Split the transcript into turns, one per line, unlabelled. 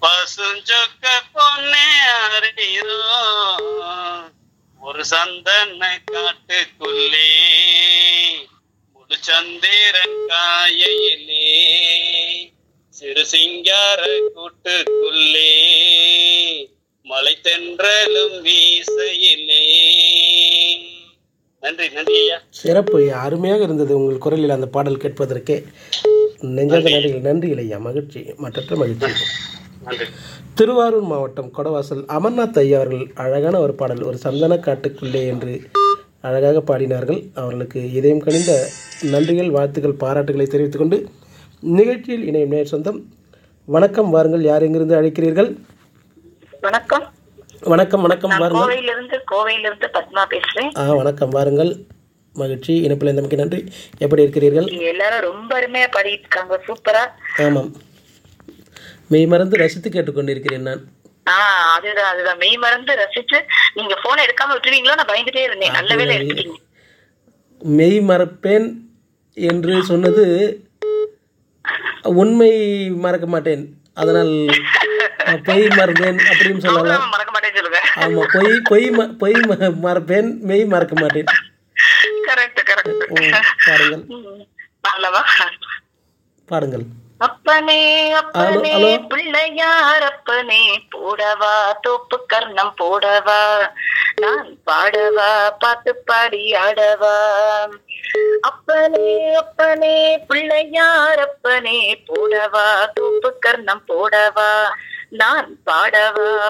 பசுஞ்சொக்க பொன்னே அறியோ ஒரு சந்தன காட்டுக்குள்ளே முழுச்சந்திரன் காயிலே சிறு சிங்கார கூட்டுக்குள்ளே மலை தென்றலும் வீசையிலே நன்றி நன்றி ஐயா
சிறப்பு ஐயா அருமையாக இருந்தது உங்கள் குரலில் அந்த பாடல் கேட்பதற்கே நெஞ்சாத நன்றிகள் நன்றிகள் ஐயா மகிழ்ச்சி மற்றற்ற மகிழ்ச்சி
நன்றி
திருவாரூர் மாவட்டம் கொடவாசல் அமர்நாத் ஐயா அவர்கள் அழகான ஒரு பாடல் ஒரு சந்தன காட்டுக்குள்ளே என்று அழகாக பாடினார்கள் அவர்களுக்கு இதயம் கனிந்த நன்றிகள் வாழ்த்துக்கள் பாராட்டுகளை தெரிவித்துக் கொண்டு நிகழ்ச்சியில் இணையும் நேர் சொந்தம் வணக்கம் வாருங்கள் யார் எங்கிருந்து அழைக்கிறீர்கள்
வணக்கம்
வணக்கம் வணக்கம்
நான்
வாருங்கள்
கோவையிலிருந்து கோவையிலிருந்து பத்மா பேசுறேன்
ஆ வணக்கம் வாருங்கள் மகிழ்ச்சி இணைப்பில் இருந்தமைக்கு நன்றி எப்படி இருக்கிறீர்கள்
நீங்க எல்லாரும் ரொம்ப அருமையா பாடிட்டு இருக்காங்க சூப்பரா
ஆமாம் மெய் மறந்து ரசித்து கேட்டுக்கொண்டிருக்கிறேன் நான்
ஆஹ் அதுதான் அதுதான் மெய் மறந்து ரசிச்சு நீங்க போன் எடுக்காம விட்டுருவீங்களோ நான் பயந்துட்டே இருந்தேன் நல்ல வேலை எடுத்துட்டீங்க
மெய் மறப்பேன் என்று சொன்னது உண்மை மறக்க மாட்டேன் அதனால் அஹ், பொய் மறந்தேன் அப்படின்னு சொல்லலாம்
ப்ரோக்ராம் மறக்க மாட்டேன்னு சொல்லுங்க
ஆமாம் பொய் பொய் ம- பொய் ம- மறப்பேன் மெய் மறக்க மாட்டேன்
கரெக்ட் கரெக்ட்
ம், பாடுங்கள்
அல்லவா
பாடுங்கள்
அப்பனே அப்பனே
ஹலோ.
பிள்ளையார் அப்பனே போடவா தோப்பு கர்ணம் போடவா நான் பாடவா பாட்டு பாடி ஆடவா அப்பனே அப்பனே பிள்ளையார் அப்பனே போடவா தோப்பு கர்ணம் போடவா நான் பாடவா